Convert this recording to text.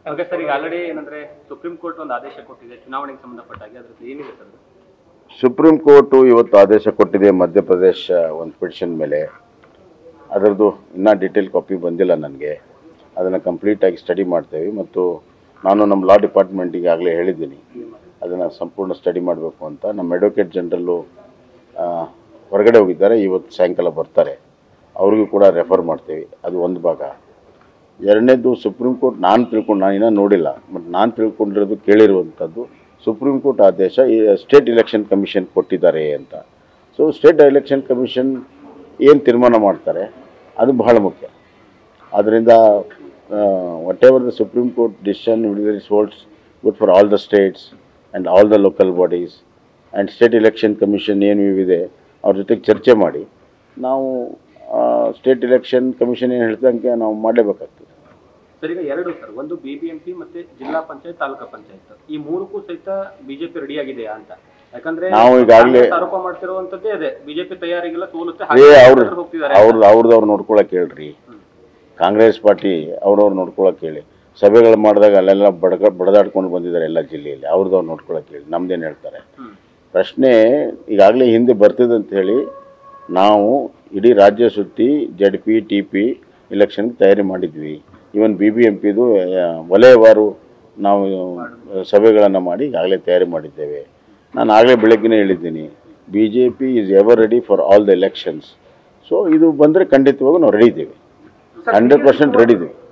Okay sir ಈಗ already ಏನಂದ್ರೆ supreme court ಒಂದು ಆದೇಶ ಕೊಟ್ಟಿದೆ ಚುನಾವಣೆಗೆ ಸಂಬಂಧಪಟ್ಟ ಹಾಗೆ ಅದ್ರದ್ದು ಏನಿದೆ ಸರ್ ಸುಪ್ರೀಂ ಕೋರ್ಟು ಇವತ್ತು ಆದೇಶ ಕೊಟ್ಟಿದೆ ಮಧ್ಯಪ್ರದೇಶ ಒಂದು ಪಿಟಿಷನ್ ಮೇಲೆ ಅದರದ್ದು ಇನ್ನೂ ಡೀಟೇಲ್ ಕಾಪಿ ಬಂದಿಲ್ಲ ನನಗೆ ಅದನ್ನು ಕಂಪ್ಲೀಟಾಗಿ ಸ್ಟಡಿ ಮಾಡ್ತೇವೆ ಮತ್ತು ನಾನು ನಮ್ಮ ಲಾ ಡಿಪಾರ್ಟ್ಮೆಂಟಿಗೆ ಆಗಲೇ ಹೇಳಿದ್ದೀನಿ ಅದನ್ನು ಸಂಪೂರ್ಣ ಸ್ಟಡಿ ಮಾಡಬೇಕು ಅಂತ ನಮ್ಮ ಅಡ್ವೊಕೇಟ್ ಜನರಲ್ಲು ಹೊರಗಡೆ ಹೋಗಿದ್ದಾರೆ ಇವತ್ತು ಸಾಯಂಕಾಲ ಬರ್ತಾರೆ ಅವ್ರಿಗೂ ಕೂಡ ರೆಫರ್ ಮಾಡ್ತೀವಿ ಅದು ಒಂದು ಭಾಗ ಎರಡನೇದು ಸುಪ್ರೀಂ ಕೋರ್ಟ್ ನಾನು ತಿಳ್ಕೊಂಡು ನಾನು ಇನ್ನೂ ನೋಡಿಲ್ಲ ಬಟ್ ನಾನು ತಿಳ್ಕೊಂಡಿರೋದು ಕೇಳಿರುವಂಥದ್ದು ಸುಪ್ರೀಂ ಕೋರ್ಟ್ ಆದೇಶ ಈ ಸ್ಟೇಟ್ ಎಲೆಕ್ಷನ್ ಕಮಿಷನ್ ಕೊಟ್ಟಿದ್ದಾರೆ ಅಂತ ಸೊ ಸ್ಟೇಟ್ ಎಲೆಕ್ಷನ್ ಕಮಿಷನ್ ಏನು ತೀರ್ಮಾನ ಮಾಡ್ತಾರೆ ಅದು ಬಹಳ ಮುಖ್ಯ ಆದ್ದರಿಂದ whatever the supreme court decision is holds good for all the states and all the local bodies and state election commission ಏನು ಇದೆ ಅವ್ರ ಜೊತೆಗೆ ಚರ್ಚೆ ಮಾಡಿ ನಾವು ಸ್ಟೇಟ್ ಎಲೆಕ್ಷನ್ ಕಮಿಷನ್ ಏನು ಹೇಳ್ದಂಗೆ ನಾವು ಮಾಡಲೇಬೇಕಾಗ್ತದೆ ಸರ್ ಈಗ ಎರಡು ಸರ್ ಒಂದು ಬಿಬಿಎಂಪಿ ಮತ್ತೆ ಜಿಲ್ಲಾ ಪಂಚಾಯತ್ ತಾಲೂಕಾ ಪಂಚಾಯತ್ ಈ ಮೂರಕ್ಕೂ ಸಹಿತ ಬಿಜೆಪಿ ರೆಡಿ ಆಗಿದೆಯಾ ಅಂತ ಯಾಕಂದ್ರೆ ನಾವು ಈಗಾಗ್ಲೇ- ಕಾಂಗ್ರೆಸ್ ಆರೋಪ ಮಾಡ್ತಿರುವಂತದ್ದೇ ಅದೇ ಬಿಜೆಪಿ ತಯಾರಿಗೆಲ್ಲ ಸೋಲುತ್ತೆ ಏ ಹಾಗೆ ಅವ್ರು ಜನರು ಹೋಗ್ತಿದ್ದಾರೆ ಅವ್ರದ್ದು ಅವ್ರದ್ದು ಅವ್ರು ನೋಡ್ಕೊಳಕ್ಕೆ ಹೇಳ್ರಿ ಕಾಂಗ್ರೆಸ್ ಪಾರ್ಟಿ ಅವ್ರವ್ರು ನೋಡ್ಕೊಳಕ್ಕೆ ಹೇಳಿ ಸಭೆಗಳು ಮಾಡಿದಾಗ ಅಲ್ಲೆಲ್ಲ ಬಡಗ ಬಡದಾಡ್ಕೊಂಡು ಬಂದಿದ್ದಾರೆ ಎಲ್ಲ ಜಿಲ್ಲೆಯಲ್ಲಿ ಅವ್ರದ್ದು ಅವ್ರು ನೋಡ್ಕೊಳಕ್ಕೆ ಹೇಳಿ ನಮ್ದೇನು ಹೇಳ್ತಾರೆ ಹ್ಮ್. ಪ್ರಶ್ನೆ ಈಗಾಗಲೇ ಹಿಂದೆ ಬರ್ತಿದೆ ಅಂತ ಹೇಳಿ ನಾವು ಇಡೀ ರಾಜ್ಯ ಸುತ್ತಿ ಜಡ್ ಪಿ ಟಿ ಪಿ ಇಲೆಕ್ಷನ್ಗೆ ತಯಾರಿ ಮಾಡಿದ್ವಿ ಇವನ್ ಬಿ ಬಿ ಎಂ ಪಿದು ವಲಯವಾರು ನಾವು ಸಭೆಗಳನ್ನು ಮಾಡಿ ಈಗಾಗಲೇ ತಯಾರಿ ಮಾಡಿದ್ದೇವೆ ನಾನು ಆಗಲೇ ಬೆಳಗ್ಗೆನೇ ಹೇಳಿದ್ದೀನಿ B J P is ever ready for all the elections so ಇದು ಬಂದರೆ ಖಂಡಿತವಾಗೂ ನಾವು ರೆಡಿ ಇದ್ದೀವಿ ಹಂಡ್ರೆಡ್ ಪರ್ಸೆಂಟ್ ರೆಡಿ ಇದ್ದೀವಿ